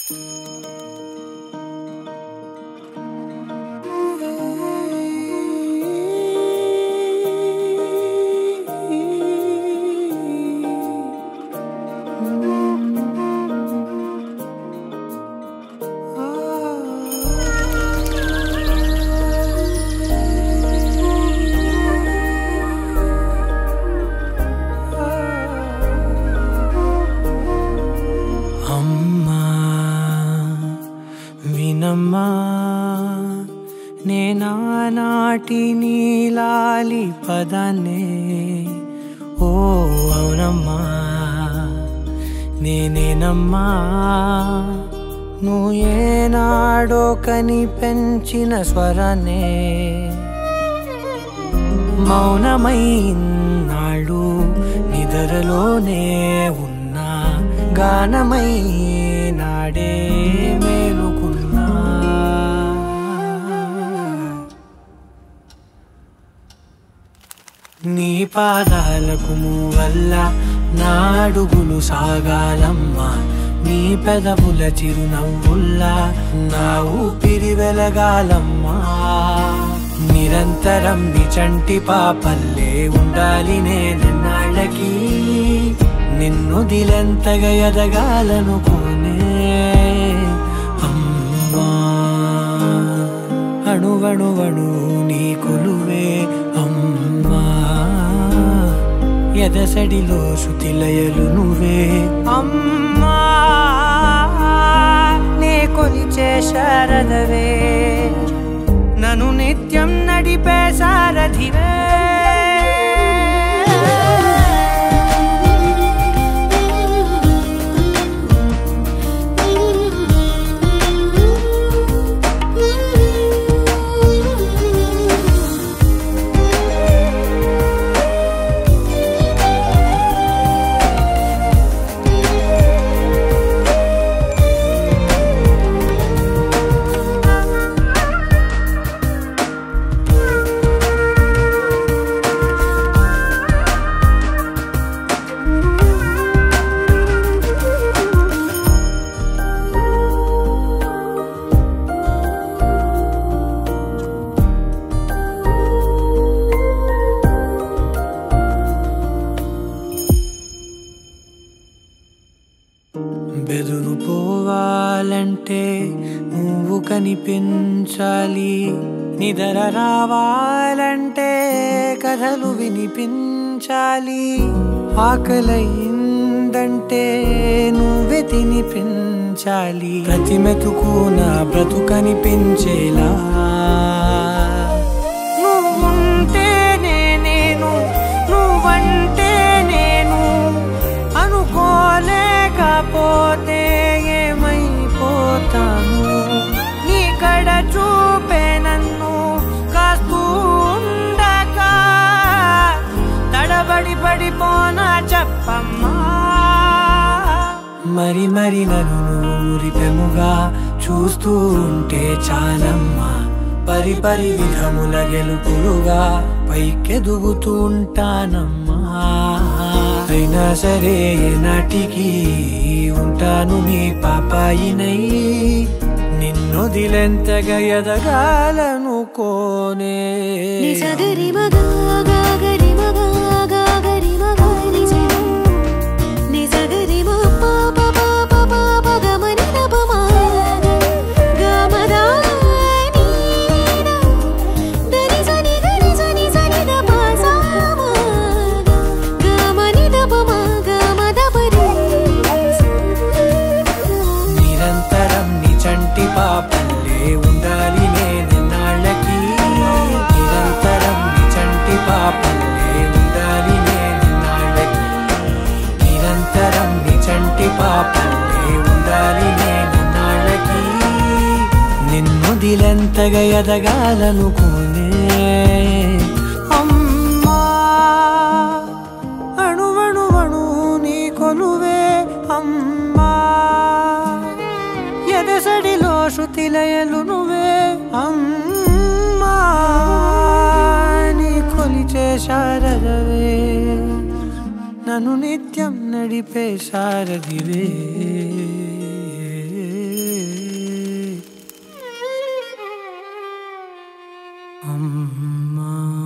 అమ్మా వినమ్మా నేనానాటి నీలాలి పదాన్నే ఓ అవునమ్మా నేనేనమ్మా నువ్వు ఏనాడో కని పెంచిన స్వరాన్నే మౌనమై నాళ్ళు నిద్రలోనే ఉన్నా గానమై నాడే మేలుకున్నా నీ పాదాలకు వల్ల నాడుగులు సాగాలమ్మా నీ పెదవుల చిరునవ్వుల్లా నా ఊపిరి వెలగాలమ్మా నిరంతరం నీ చంటి పాపల్లే ఉండాలి నేనన్నాళ్ళకి నిన్ను దిలెంతగా ఎదగాలనుకోనే అమ్మా అణువణువణు నీ కొలువే అమ్మా ఎదసడిలో శృతిలయలు నువ్వే అమ్మా నే కొలిచే శారదవే నన్ను నిత్యం నడిపే సారథివే బెదురు పోవాలంటే నువ్వు కనిపించాలి నిదర రావాలంటే కథలు వినిపించాలి ఆకలైందంటే నువ్వే తినిపించాలి ప్రతి మెతుకు నా బ్రతుకనిపించేలా నువ్వుంటేనే నేను నువ్వంటే నేను అనుకోలేకపోతే ఏమైపోతాను నీ కడ చూపే నన్ను కాస్తూ ఉండగా తడబడి పడిపోనా చెప్పమ్మా మరి మరి నన్ను ఊరిపెముగా చూస్తూ ఉంటే చాలమ్మా పరి పరి విధముల గెలుపులుగా పైకెదుగుతూ ఉంటానమ్మా అయినా సరే నాటికి ఉంటాను నీ పాపాయినై నిన్ను దిలెంతగా ఎదగాలనుకోనే ని సగరి మగా గాగరి మగా గాగరి మగా ని స ని సగరి మ ప ప ప ప ప ప గ మ ని ద ప మ గ మ ద ని ద ద ని స ని గ ని స ని స ని ద ప స మ గ మ ని ద ప మ గ మ ద ప రి స నిరంతరం నీ చంటి పాపల్లే ఉండాలి నేనెన్నాళ్ళకి నిరంతరం నీ చంటి పాపల్లే ఉండాలి నేనెన్నాళ్ళకి నిరంతరం నీ చంటి పాపల్లే ఉండాలి నేనెన్నాళ్ళకి నిన్ను దిలెంతగా ఎదగాలనుకోనే అమ్మా అణువణువణు నీ కొలువే అమ్మా ఎదసడిలో శృతిలయలు నువ్వే అమ్మా నీ కొలిచే శారదవే నన్ను నిత్యం నడిపే సారథివే అమ్మా